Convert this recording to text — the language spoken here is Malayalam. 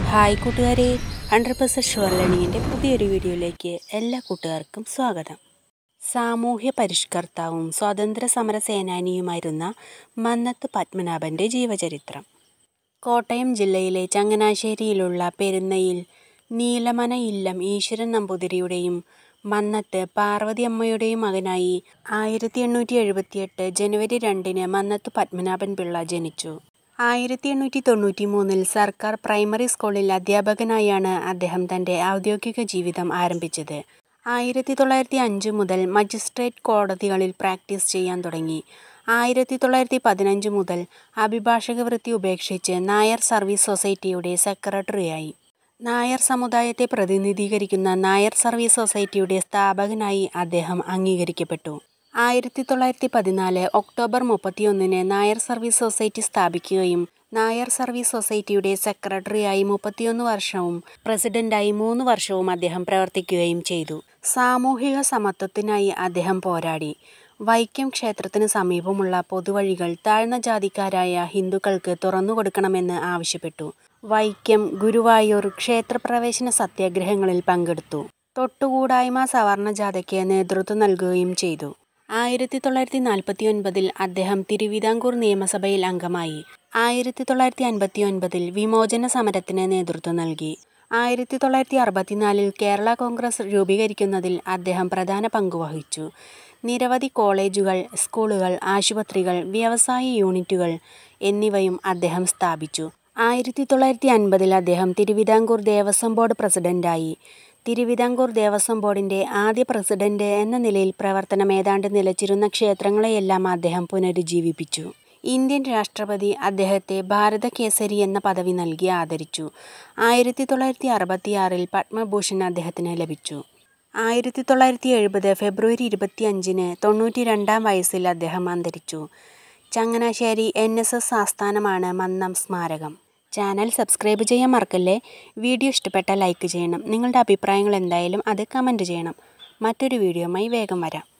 ഹായ് കൂട്ടുകാരെ ഹൺഡ്രഡ് പെർസെൻറ്റ് ഷുവർ ലേണിങ്ങിൻ്റെ പുതിയൊരു വീഡിയോയിലേക്ക് എല്ലാ കൂട്ടുകാർക്കും സ്വാഗതം സാമൂഹ്യ പരിഷ്കർത്താവും സ്വാതന്ത്ര്യ സമര സേനാനിയുമായിരുന്ന മന്നത്ത് പത്മനാഭൻ്റെ ജീവചരിത്രം കോട്ടയം ജില്ലയിലെ ചങ്ങനാശ്ശേരിയിലുള്ള പെരുന്നയിൽ നീലമന ഇല്ലം ഈശ്വരൻ നമ്പൂതിരിയുടെയും മന്നത്ത് പാർവതി അമ്മയുടെയും മകനായി ആയിരത്തി എണ്ണൂറ്റി എഴുപത്തിയെട്ട് ജനുവരി രണ്ടിന് മന്നത്ത് പത്മനാഭൻ പിള്ള ജനിച്ചു ആയിരത്തി എണ്ണൂറ്റി തൊണ്ണൂറ്റി മൂന്നിൽ സർക്കാർ പ്രൈമറി സ്കൂളിൽ അധ്യാപകനായാണ് അദ്ദേഹം തൻ്റെ ഔദ്യോഗിക ജീവിതം ആരംഭിച്ചത് ആയിരത്തി തൊള്ളായിരത്തി അഞ്ച് മുതൽ മജിസ്ട്രേറ്റ് കോടതികളിൽ പ്രാക്ടീസ് ചെയ്യാൻ തുടങ്ങി ആയിരത്തി തൊള്ളായിരത്തി പതിനഞ്ച് മുതൽ അഭിഭാഷക വൃത്തി ഉപേക്ഷിച്ച് നായർ സർവീസ് സൊസൈറ്റിയുടെ സെക്രട്ടറിയായി നായർ സമുദായത്തെ പ്രതിനിധീകരിക്കുന്ന നായർ സർവീസ് സൊസൈറ്റിയുടെ സ്ഥാപകനായി അദ്ദേഹം അംഗീകരിക്കപ്പെട്ടു ആയിരത്തി തൊള്ളായിരത്തി പതിനാല് ഒക്ടോബർ മുപ്പത്തിയൊന്നിന് നായർ സർവീസ് സൊസൈറ്റി സ്ഥാപിക്കുകയും നായർ സർവീസ് സൊസൈറ്റിയുടെ സെക്രട്ടറിയായി മുപ്പത്തിയൊന്ന് വർഷവും പ്രസിഡന്റായി മൂന്ന് വർഷവും അദ്ദേഹം പ്രവർത്തിക്കുകയും ചെയ്തു സാമൂഹിക സമത്വത്തിനായി അദ്ദേഹം പോരാടി വൈക്കം ക്ഷേത്രത്തിന് സമീപമുള്ള പൊതുവഴികൾ താഴ്ന്ന ജാതിക്കാരായ ഹിന്ദുക്കൾക്ക് തുറന്നുകൊടുക്കണമെന്ന് ആവശ്യപ്പെട്ടു വൈക്കം ഗുരുവായൂർ ക്ഷേത്രപ്രവേശന സത്യാഗ്രഹങ്ങളിൽ പങ്കെടുത്തു തൊട്ടുകൂടായ്മ സവർണ ജാഥയ്ക്ക് നേതൃത്വം നൽകുകയും ചെയ്തു ആയിരത്തി തൊള്ളായിരത്തി നാൽപ്പത്തി ഒൻപതിൽ അദ്ദേഹം തിരുവിതാംകൂർ നിയമസഭയിൽ അംഗമായി ആയിരത്തി തൊള്ളായിരത്തി അൻപത്തി ഒൻപതിൽ വിമോചന സമരത്തിന് നേതൃത്വം നൽകി ആയിരത്തി തൊള്ളായിരത്തി അറുപത്തിനാലിൽ കേരള കോൺഗ്രസ് രൂപീകരിക്കുന്നതിൽ അദ്ദേഹം പ്രധാന പങ്കുവഹിച്ചു നിരവധി കോളേജുകൾ സ്കൂളുകൾ ആശുപത്രികൾ വ്യവസായ യൂണിറ്റുകൾ എന്നിവയും അദ്ദേഹം സ്ഥാപിച്ചു ആയിരത്തി തൊള്ളായിരത്തി അൻപതിൽ അദ്ദേഹം തിരുവിതാംകൂർ ദേവസ്വം ബോർഡ് പ്രസിഡന്റായി തിരുവിതാംകൂർ ദേവസ്വം ബോർഡിൻ്റെ ആദ്യ പ്രസിഡന്റ് എന്ന നിലയിൽ പ്രവർത്തനം ഏതാണ്ട് നിലച്ചിരുന്ന ക്ഷേത്രങ്ങളെയെല്ലാം അദ്ദേഹം പുനരുജ്ജീവിപ്പിച്ചു ഇന്ത്യൻ രാഷ്ട്രപതി അദ്ദേഹത്തെ ഭാരത കേസരി എന്ന പദവി നൽകി ആദരിച്ചു ആയിരത്തി തൊള്ളായിരത്തി അറുപത്തിയാറിൽ പത്മഭൂഷൺ അദ്ദേഹത്തിന് ലഭിച്ചു ആയിരത്തി തൊള്ളായിരത്തി എഴുപത് ഫെബ്രുവരി ഇരുപത്തി അഞ്ചിന് തൊണ്ണൂറ്റി രണ്ടാം വയസ്സിൽ അദ്ദേഹം അന്തരിച്ചു ചങ്ങനാശ്ശേരി എൻ എസ് എസ് ആസ്ഥാനമാണ് മന്നം സ്മാരകം ചാനൽ സബ്സ്ക്രൈബ് ചെയ്യാൻ മറക്കല്ലേ വീഡിയോ ഇഷ്ടപ്പെട്ടാൽ ലൈക്ക് ചെയ്യണം നിങ്ങളുടെ അഭിപ്രായങ്ങൾ എന്തായാലും അത് കമൻറ്റ് ചെയ്യണം മറ്റൊരു വീഡിയോയുമായി വേഗം വരാം